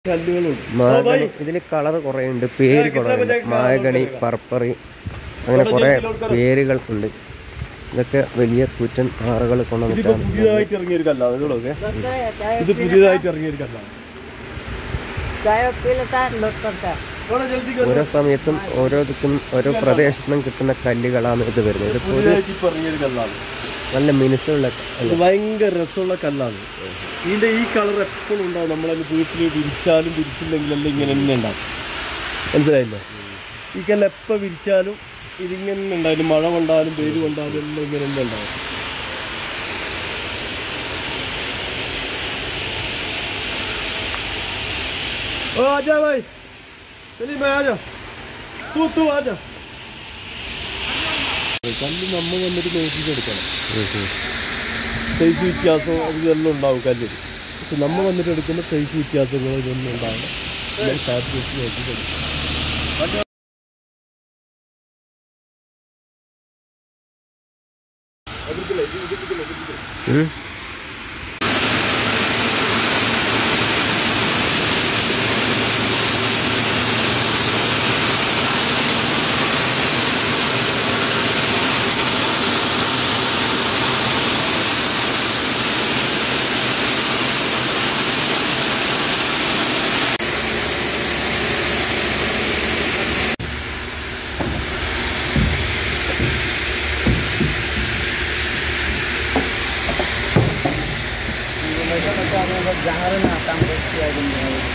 കല്ലുകളുണ്ട് മാഗണി ഇതിൽ കളർ കുറേ ഉണ്ട് പേര് കുറേ ഉണ്ട് മാഗണി പർപ്പറി അങ്ങനെ കുറേ പേരുകൾ ഉണ്ട് ഇതൊക്കെ വലിയ കൂറ്റൻ ആറുകൾ ഇതിപ്പോ കൊണ്ടുവന്നിട്ടാണ് പുതിയതായിട്ട് ഇറങ്ങിയ ഒരു കല്ലാണ് ഇതുകളൊക്കെ ഇത് പുതിയതായിട്ട് ഇറങ്ങിയ ഒരു കല്ലാണ് चाय पी लेता है लोट करता है ഇവിടെ ജൽദി കല്ല്. ഓരോ സമയത്തും ഓരോ ദിക്കും ഓരോ പ്രദേശത്തും കിട്ടുന്ന കല്ലുകളാണ് ഇത് വരുന്നത് ഇത് പുതിയ പുതിയതായിട്ട് ഇപ്പൊ ഇറങ്ങിയ ഒരു കല്ലാണ് നല്ല മിനുസുള്ള ഇത് ഭയങ്കര രസമുള്ള കല്ലാണ് ഇതിന്റെ ഈ കളർ എപ്പോഴും ഉണ്ടാവും നമ്മളതിന് വീട്ടിൽ വിരിച്ചാലും വിരിച്ചില്ലെങ്കിലെല്ലാം ഇങ്ങനെ തന്നെ ഉണ്ടാവും മനസ്സിലായില്ലേ ഈ കല്ല് എപ്പോൾ വിരിച്ചാലും ഇതിങ്ങനെ തന്നെ ഉണ്ടാവും മഴ കൊണ്ടാലും വെയിൽ കൊണ്ടാലും എല്ലാം ഇങ്ങനെ തന്നെ ഉണ്ടാവും ओ आजा भाई चलिए मैं आजा तू तू आजा കല്ല് നമ്മൾ വന്നിട്ട് നോക്കിയിട്ടെടുക്കണം സൈസ് വ്യത്യാസം ഇതെല്ലാം ഉണ്ടാവും കല്ലിൽ പക്ഷെ നമ്മൾ വന്നിട്ട് എടുക്കുന്ന സൈസ് വ്യത്യാസങ്ങൾ ഇതൊന്നും ഉണ്ടാവില്ല നമ്മൾ കാറ്റ് വെച്ച് നോക്കിയിട്ടെടുക്കും ഉം. जहाँ ना काम करते हैं